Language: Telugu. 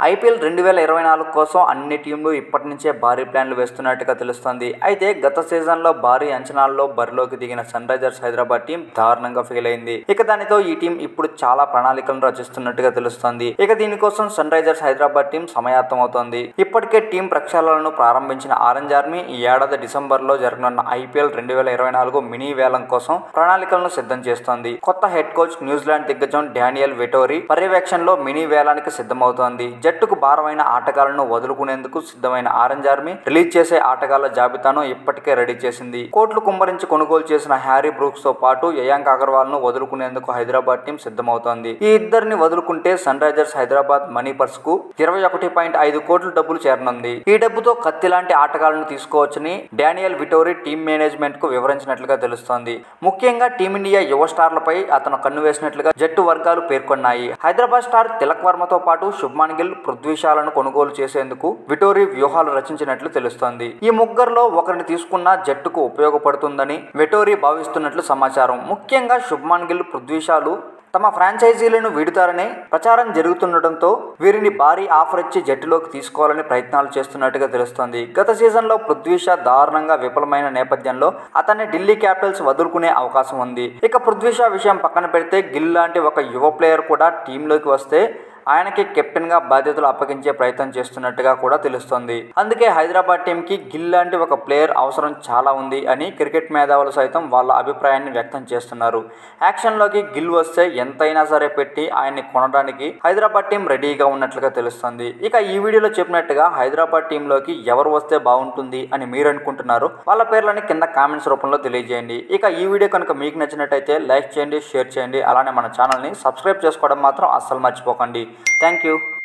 ఐపీఎల్ రెండు వేల ఇరవై నాలుగు కోసం అన్ని టీంలు ఇప్పటి నుంచే భారీ ప్లాన్లు వేస్తున్నట్టుగా తెలుస్తోంది అయితే గత సీజన్లో భారీ అంచనాల్లో బరిలోకి దిగిన సన్ రైజర్స్ హైదరాబాద్ టీం దారుణంగా ఫెయిల్ అయింది ఇక దానితో ఈ టీం ఇప్పుడు చాలా ప్రణాళికలను రచిస్తున్నట్టుగా తెలుస్తోంది ఇక దీనికోసం సన్ రైజర్స్ హైదరాబాద్ టీం సమాయత్తం అవుతోంది ఇప్పటికే టీం ప్రక్షాళనను ప్రారంభించిన ఆరెంజ్ ఆర్మీ ఈ ఏడాది డిసెంబర్ లో జరగనున్న ఐపీఎల్ రెండు వేల ఇరవై నాలుగు మినీ వేలం కోసం ప్రణాళికలను సిద్ధం చేస్తోంది కొత్త హెడ్ కోచ్ న్యూజిలాండ్ దిగ్గజం డానియల్ వెటోరీ పర్యవేక్షణలో మినీ వేలానికి సిద్ధమవుతోంది జట్టుకు భారమైన ఆటగాళ్లను వదులుకునేందుకు సిద్ధమైన ఆరెంజ్ ఆర్మీ రిలీజ్ చేసే ఆటగాళ్ల జాబితాను ఇప్పటికే రెడీ చేసింది కోట్లు కుమ్మరించి కొనుగోలు చేసిన హ్యారీ బ్రూక్స్ తో పాటు యయాంక్ అగర్వాల్ ను వదులుకునేందుకు హైదరాబాద్ టీం సిద్ధమవుతోంది ఈ ఇద్దరిని వదులుకుంటే Sunrisers Hyderabad money purse కు ఇరవై ఒకటి పాయింట్ ఐదు కోట్ల డబ్బులు చేరనుంది ఈ డబ్బుతో కత్తి లాంటి ఆటగాళ్లను తీసుకోవచ్చని డానియల్ విటోరీ టీం మేనేజ్మెంట్ కు వివరించినట్లుగా తెలుస్తోంది ముఖ్యంగా టీమిండియా యువ స్టార్లపై అతను కన్ను వేసినట్లుగా జట్టు వర్గాలు పేర్కొన్నాయి హైదరాబాద్ స్టార్ తిలక్ వర్మతో పాటు శుభ్మాన్ గిల్ పృథ్వీషాలను కొనుగోలు చేసేందుకు విటోరీ వ్యూహాలు రచించినట్లు తెలుస్తోంది ఈ ముగ్గురులో ఒకరిని తీసుకున్న జట్టుకు ఉపయోగపడుతుందని విటోరీ భావిస్తున్నట్లు సమాచారం ముఖ్యంగా శుభ్మాన్ గిల్ పృథ్వీషాలు తమ ఫ్రాంచైజీలను వీడుతారని ప్రచారం జరుగుతుండటంతో వీరిని భారీ ఆఫర్ ఇచ్చి జట్టులోకి తీసుకోవాలని ప్రయత్నాలు చేస్తున్నట్టుగా తెలుస్తోంది గత సీజన్లో పృథ్వీషా దారుణంగా విఫలమైన నేపథ్యంలో అతన్ని ఢిల్లీ క్యాపిటల్స్ వదులుకునే అవకాశం ఉంది ఇక పృథ్వీషా విషయం పక్కన పెడితే గిల్ లాంటి ఒక యువ ప్లేయర్ కూడా టీంలోకి వస్తే ఆయనకి కెప్టెన్ గా బాధ్యతలు అప్పగించే ప్రయత్నం చేస్తున్నట్టుగా కూడా తెలుస్తోంది అందుకే హైదరాబాద్ టీం కి గిల్ లాంటి ఒక ప్లేయర్ అవసరం చాలా ఉంది అని క్రికెట్ మేధావులు సైతం వాళ్ళ అభిప్రాయాన్ని వ్యక్తం చేస్తున్నారు యాక్షన్ లోకి గిల్ వస్తే ఎంతైనా సరే పెట్టి ఆయన్ని కొనడానికి హైదరాబాద్ టీం రెడీగా ఉన్నట్లుగా తెలుస్తుంది ఇక ఈ వీడియోలో చెప్పినట్టుగా హైదరాబాద్ టీంలోకి ఎవరు వస్తే బాగుంటుంది అని మీరు అనుకుంటున్నారు వాళ్ళ పేర్లని కింద కామెంట్స్ రూపంలో తెలియజేయండి ఇక ఈ వీడియో కనుక మీకు నచ్చినట్టయితే లైక్ చేయండి షేర్ చేయండి అలానే మన ఛానల్ని సబ్స్క్రైబ్ చేసుకోవడం మాత్రం అస్సలు మర్చిపోకండి థ్యాంక్ యూ